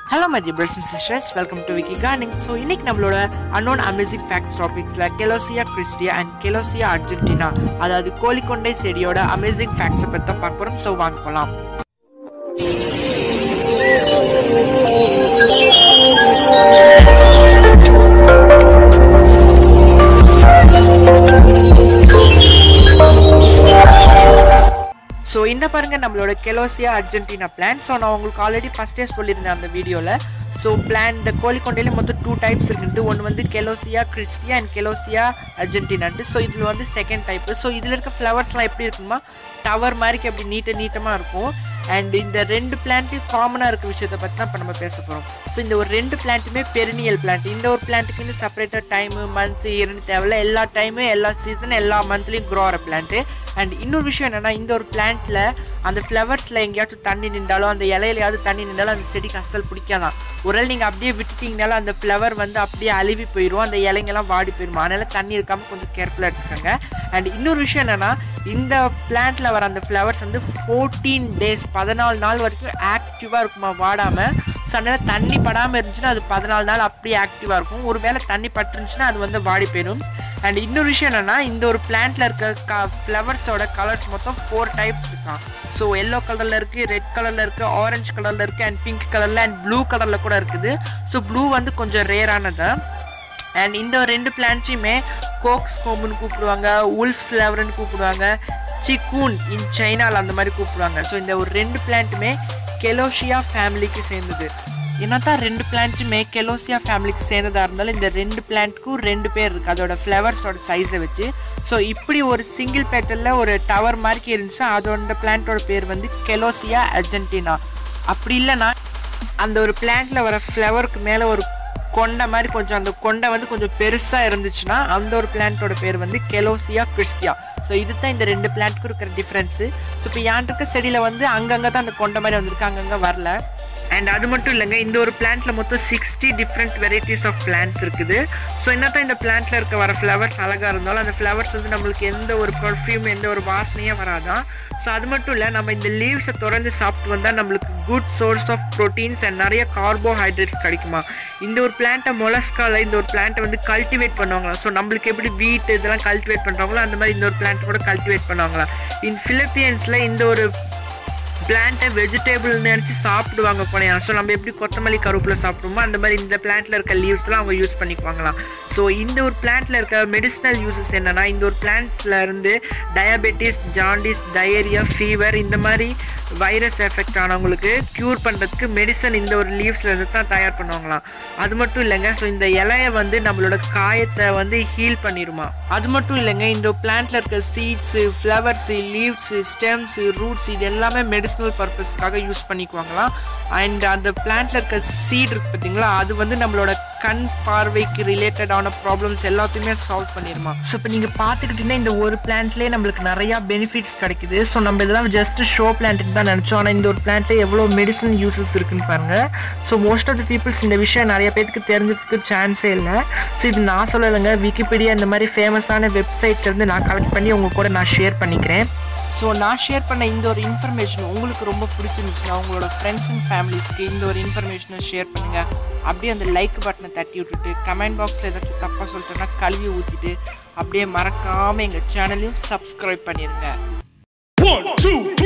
hello my dear brothers and sisters welcome to விக்கி கார்னிங் so இன்னைக்கு நம்மளோட அன்னோன் அமேசிங் ஃபேக்ட்ஸ் டாபிக்ஸில் Celosia cristata and Celosia argentea அதாவது கோழிக்கொண்டை செடியோட அமேசிங் ஃபேக்ட்ஸை பற்றி தான் பார்க்க போகிறோம் ஸோ வாங்க போகலாம் ஸோ இந்த பாருங்க நம்மளோட கெலோசியா அர்ஜென்டினா பிளான் ஸோ நான் உங்களுக்கு ஆல்ரெடி ஃபஸ்ட்டே சொல்லியிருந்தேன் அந்த வீடியோவில் ஸோ பிளான் இந்த கோழிக்கொண்டையில மொத்தம் டூ டைப்ஸ் இருக்குன்ட்டு ஒன்று வந்து கெலோசியா கிறிஸ்டியா அண்ட் கெலோசியா அர்ஜென்டினான்ட்டு ஸோ இதில் வந்து செகண்ட் டைப்பு ஸோ இதில் இருக்க ஃப்ளவர்ஸ்லாம் எப்படி இருக்குமா டவர் மாதிரி அப்படி நீட்ட நீட்டமாக இருக்கும் அண்ட் இந்த ரெண்டு பிளான்ட்டையும் காமனாக இருக்க விஷயத்தை பற்றி தான் இப்போ நம்ம பேச போகிறோம் ஸோ இந்த ஒரு ரெண்டு பிளான்ட்டுமே பெரினியல் பிளான்ட் இந்த ஒரு பிளான்ட்டுக்குன்னு செப்பரேட்டாக டைமு மந்த்ஸ் இருந்து தேவையில்ல எல்லா டைமு எல்லா சீசன் எல்லா மந்த்லேயும் க்ரோ ஆகிற பிளான்ட்டு அண்ட் இன்னொரு விஷயம் என்னென்னா இந்த ஒரு பிளான்ட்டில் அந்த ஃப்ளவர்ஸில் எங்கேயாச்சும் தண்ணி நின்றாலும் அந்த இலையிலையாவது தண்ணி நின்றாலும் அந்த செடிக்கு அசல் பிடிக்காதான் ஒரு நீங்கள் அப்படியே விட்டுட்டிங்கனாலும் அந்த ஃப்ளவர் வந்து அப்படியே அழுவி போயிடும் அந்த இலைங்கெல்லாம் வாடி போயிடும் அதனால் தண்ணி இருக்காமல் கொஞ்சம் கேர்ஃபுல்லாக எடுத்துக்கோங்க அண்ட் இன்னொரு விஷயம் என்னென்னா இந்த பிளான்ட்டில் வர அந்த ஃப்ளவர்ஸ் வந்து ஃபோர்டீன் டேஸ் பதினாலு நாள் வரைக்கும் ஆக்டிவாக இருக்குமா வாடாமல் ஸோ அதனால் தண்ணி படாமல் இருந்துச்சுன்னா அது பதினாலு நாள் அப்படியே ஆக்டிவாக இருக்கும் ஒரு வேளை தண்ணி பட்டுருந்துச்சுன்னா அது வந்து வாடி போயிடும் அண்ட் இன்னொரு விஷயம் என்னென்னா இந்த ஒரு பிளான்ட்டில் இருக்க க ஃப்ளவர்ஸோட கலர்ஸ் மொத்தம் ஃபோர் டைப்ஸ் இருக்கான் ஸோ எல்லோ கலரில் இருக்குது ரெட் கலரில் இருக்குது ஆரஞ்சு கலரில் இருக்குது அண்ட் பிங்க் கலரில் அண்ட் ப்ளூ கலரில் கூட இருக்குது ஸோ ப்ளூ வந்து கொஞ்சம் ரேரானது அண்ட் இந்த ரெண்டு பிளான்ட்ஸையுமே கோக்ஸ் கோம்புன்னு கூப்பிடுவாங்க உல்ஃப் ஃப்ளவர்னு கூப்பிடுவாங்க சிக்கூன் இன் சைனாவில் அந்த மாதிரி கூப்பிடுவாங்க ஸோ இந்த ஒரு ரெண்டு பிளான்ட்டுமே கெலோஷியா ஃபேமிலிக்கு சேர்ந்தது என்னதான் ரெண்டு பிளான்ட்டுமே கெலோசியா ஃபேமிலிக்கு சேர்ந்ததாக இருந்தாலும் இந்த ரெண்டு பிளான்ட்க்கும் ரெண்டு பேர் இருக்குது அதோட ஃப்ளவர்ஸோட சைஸை வச்சு ஸோ இப்படி ஒரு சிங்கிள் பேட்டலில் ஒரு டவர் மாதிரி இருந்துச்சு அதோட பிளான்ட்டோட பேர் வந்து கெலோசியா அர்ஜென்டினா அப்படி இல்லைன்னா அந்த ஒரு பிளான்ட்டில் வர ஃப்ளவருக்கு மேலே ஒரு கொண்டை மாதிரி கொஞ்சம் அந்த கொண்டை வந்து கொஞ்சம் பெருசாக இருந்துச்சுன்னா அந்த ஒரு பிளான்ட்டோட பேர் வந்து கெலோசியா கிறிஸ்டியா ஸோ இதுதான் இந்த ரெண்டு பிளான்ட்டுக்கும் இருக்கிற டிஃப்ரென்ஸு ஸோ இப்போ யான் இருக்க செடியில் வந்து அங்கங்கே தான் அந்த கொண்டை மாதிரி வந்திருக்கு அங்கங்கே வரல அண்ட் அது மட்டும் இல்லைங்க இந்த ஒரு பிளான்ட்ல மொத்தம் sixty different varieties of plants இருக்குது ஸோ என்னத்தான் இந்த பிளான்ட்ல இருக்க வர ஃப்ளவர்ஸ் அழகாக இருந்தாலும் அந்த ஃப்ளவர்ஸ் வந்து நம்மளுக்கு எந்த ஒரு பர்ஃப்யூம் எந்த ஒரு வாசனையும் வராதான் ஸோ அது மட்டும் இல்லை நம்ம இந்த லீவ்ஸை தொடர்ந்து சாப்பிட்டு வந்தால் நம்மளுக்கு good source of proteins and நிறைய கார்போஹைட்ரேட்ஸ் கிடைக்குமா இந்த ஒரு பிளான்ட்டை மொலஸ்கால இந்த ஒரு பிளான்ட்டை வந்து கல்டிவேட் பண்ணுவாங்களா ஸோ நம்மளுக்கு எப்படி வீட் இதெல்லாம் கல்டிவேட் பண்ணுறாங்களோ அந்த மாதிரி இந்த ஒரு பிளான்ட் கூட கல்டிவேட் பண்ணுவாங்களா இன் ஃபிலிப்பீன்ஸில் இந்த ஒரு பிளான்ட்டை வெஜிடேபிள் நினச்சி சாப்பிடுவாங்க போனையா ஸோ நம்ம எப்படி கொத்தமல்லி கருவேப்பிலை சாப்பிடுவோமோ அந்த மாதிரி இந்த பிளான்ட்டில் இருக்க லீவ்ஸ்லாம் அவங்க யூஸ் பண்ணிக்குவாங்களாம் ஸோ இந்த ஒரு பிளான்ட்டில் இருக்க மெடிசினல் யூசஸ் என்னென்னா இந்த ஒரு பிளான்ட்டில் இருந்து டயபெட்டிஸ் ஜாண்டிஸ் டயரியா ஃபீவர் இந்த மாதிரி வைரஸ் எஃபெக்ட் ஆனவங்களுக்கு க்யூர் பண்ணுறதுக்கு மெடிசன் இந்த ஒரு லீவ்ஸில் இருந்து தான் தயார் பண்ணுவாங்களாம் அது மட்டும் இல்லைங்க ஸோ இந்த இலையை வந்து நம்மளோட காயத்தை வந்து ஹீல் பண்ணிடுமா அது மட்டும் இல்லைங்க இந்த பிளான்ட்டில் இருக்க seeds flowers leaves stems roots இது எல்லாமே மெடிசனல் பர்பஸ்க்காக யூஸ் பண்ணிக்குவாங்களாம் அண்ட் அந்த பிளான்ட்டில் இருக்க சீட் இருக்குது பார்த்தீங்களா அது வந்து நம்மளோட கண் பார்வைக்கு ரிலேட்டடான ப்ராப்ளம்ஸ் எல்லாத்தையுமே சால்வ் பண்ணிடுமா ஸோ இப்போ நீங்கள் பார்த்துக்கிட்டிங்கன்னா இந்த ஒரு பிளான்ட்லேயே நம்மளுக்கு நிறையா பெனிஃபிட்ஸ் கிடைக்குது ஸோ நம்ம இதெல்லாம் ஜஸ்ட் ஷோ பிளான்ட்டுன்னு தான் நினச்சோம் ஆனால் இந்த ஒரு பிளான்ட்டில் எவ்வளோ மெடிசன் யூசஸ் இருக்குன்னு பாருங்கள் so most of the peoples இந்த விஷயம் நிறைய பேருக்கு தெரிஞ்சதுக்கு சான்ஸே இல்லை ஸோ இது நான் சொல்லலைங்க விக்கிபீடியா இந்த மாதிரி ஃபேமஸான வெப்சைட்லேருந்து நான் கலெக்ட் பண்ணி உங்கள் கூட நான் ஷேர் பண்ணிக்கிறேன் ஸோ நான் ஷேர் பண்ண இந்த ஒரு இன்ஃபர்மேஷன் உங்களுக்கு ரொம்ப பிடிச்சிருந்துச்சுன்னா உங்களோட ஃப்ரெண்ட்ஸ் அண்ட் ஃபேமிலிஸ்க்கு இந்த ஒரு இன்ஃபர்மேஷனை ஷேர் பண்ணுங்கள் அப்படியே அந்த லைக் பட்டனை தட்டி விட்டுட்டு கமெண்ட் பாக்ஸில் ஏதாச்சும் தப்பாக சொல்லிட்டேன்னா கழுவி ஊற்றிட்டு அப்படியே மறக்காமல் எங்கள் சேனலையும் சப்ஸ்கிரைப் பண்ணிடுங்க One, two,